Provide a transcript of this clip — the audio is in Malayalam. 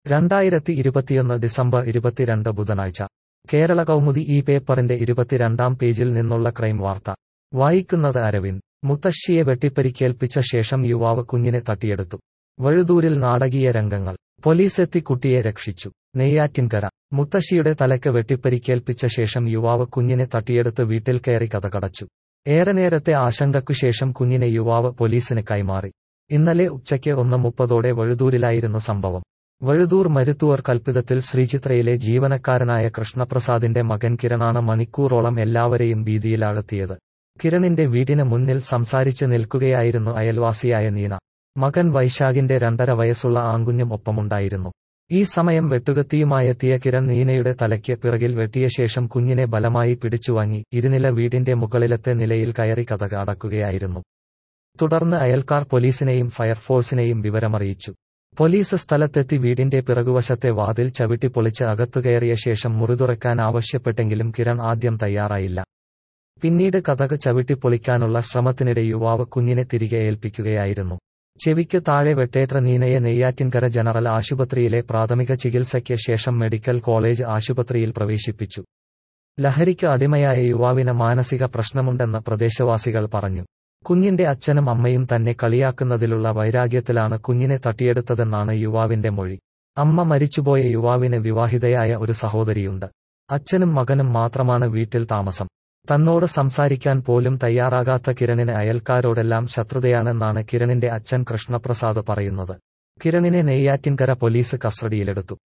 രണ്ടായിരത്തി ഇരുപത്തിയൊന്ന് ഡിസംബർ ഇരുപത്തിരണ്ട് ബുധനാഴ്ച കേരള കൗമുദി ഈ പേപ്പറിന്റെ ഇരുപത്തിരണ്ടാം പേജിൽ നിന്നുള്ള ക്രൈം വാർത്ത വായിക്കുന്നത് അരവിന്ദ് മുത്തശ്ശിയെ വെട്ടിപ്പരിക്കേൽപ്പിച്ച ശേഷം യുവാവ് കുഞ്ഞിനെ തട്ടിയെടുത്തു വഴുതൂരിൽ നാടകീയ രംഗങ്ങൾ പോലീസെത്തി കുട്ടിയെ രക്ഷിച്ചു നെയ്യാറ്റിൻകര മുത്തശ്ശിയുടെ തലയ്ക്ക് വെട്ടിപ്പരിക്കേൽപ്പിച്ച ശേഷം യുവാവ് കുഞ്ഞിനെ തട്ടിയെടുത്ത് വീട്ടിൽ കയറി കഥകടച്ചു ഏറെ നേരത്തെ ആശങ്കയ്ക്കു ശേഷം കുഞ്ഞിനെ യുവാവ് പോലീസിന് കൈമാറി ഇന്നലെ ഉച്ചയ്ക്ക് ഒന്ന് മുപ്പതോടെ വഴുതൂരിലായിരുന്നു സംഭവം വഴുതൂർ മരുത്തുവർ കൽപ്പിതത്തിൽ ശ്രീചിത്രയിലെ ജീവനക്കാരനായ കൃഷ്ണപ്രസാദിന്റെ മകൻ കിരണാണ് മണിക്കൂറോളം എല്ലാവരെയും ഭീതിയിലാഴ്ത്തിയത് കിരണിന്റെ വീടിന് മുന്നിൽ സംസാരിച്ച് നിൽക്കുകയായിരുന്നു അയൽവാസിയായ നീന മകൻ വൈശാഖിന്റെ രണ്ടര വയസ്സുള്ള ആൺകുഞ്ഞും ഒപ്പമുണ്ടായിരുന്നു ഈ സമയം വെട്ടുകത്തിയുമായെത്തിയ കിരൺ നീനയുടെ തലയ്ക്ക് പിറകിൽ വെട്ടിയ ശേഷം കുഞ്ഞിനെ ബലമായി പിടിച്ചുവാങ്ങി ഇരുനില വീടിന്റെ മുകളിലത്തെ നിലയിൽ കയറി കഥക അടക്കുകയായിരുന്നു തുടർന്ന് അയൽക്കാർ പോലീസിനെയും ഫയർഫോഴ്സിനെയും വിവരമറിയിച്ചു പോലീസ് സ്ഥലത്തെത്തി വീടിന്റെ പിറകുവശത്തെ വാതിൽ ചവിട്ടിപ്പൊളിച്ച് അകത്തുകയറിയ ശേഷം മുറിതുറക്കാൻ ആവശ്യപ്പെട്ടെങ്കിലും കിരൺ ആദ്യം തയ്യാറായില്ല പിന്നീട് കഥക് ചവിട്ടിപ്പൊളിക്കാനുള്ള ശ്രമത്തിനിടെ യുവാവ് കുഞ്ഞിനെ തിരികെ ഏൽപ്പിക്കുകയായിരുന്നു ചെവിക്ക് താഴെ വെട്ടേറ്റ നീനയെ നെയ്യാറ്റിൻകര ജനറൽ ആശുപത്രിയിലെ പ്രാഥമിക ചികിത്സയ്ക്ക് ശേഷം മെഡിക്കൽ കോളേജ് ആശുപത്രിയിൽ പ്രവേശിപ്പിച്ചു ലഹരിക്ക് അടിമയായ യുവാവിന് മാനസിക പ്രശ്നമുണ്ടെന്ന് പ്രദേശവാസികൾ പറഞ്ഞു കുഞ്ഞിന്റെ അച്ഛനും അമ്മയും തന്നെ കളിയാക്കുന്നതിലുള്ള വൈരാഗ്യത്തിലാണ് കുഞ്ഞിനെ തട്ടിയെടുത്തതെന്നാണ് യുവാവിന്റെ മൊഴി അമ്മ മരിച്ചുപോയ യുവാവിന് വിവാഹിതയായ ഒരു സഹോദരിയുണ്ട് അച്ഛനും മകനും മാത്രമാണ് വീട്ടിൽ താമസം തന്നോട് സംസാരിക്കാൻ പോലും തയ്യാറാകാത്ത കിരണിന് അയൽക്കാരോടെല്ലാം ശത്രുതയാണെന്നാണ് കിരണിന്റെ അച്ഛൻ കൃഷ്ണപ്രസാദ് പറയുന്നത് കിരണിനെ നെയ്യാറ്റിൻകര പോലീസ് കസ്റ്റഡിയിലെടുത്തു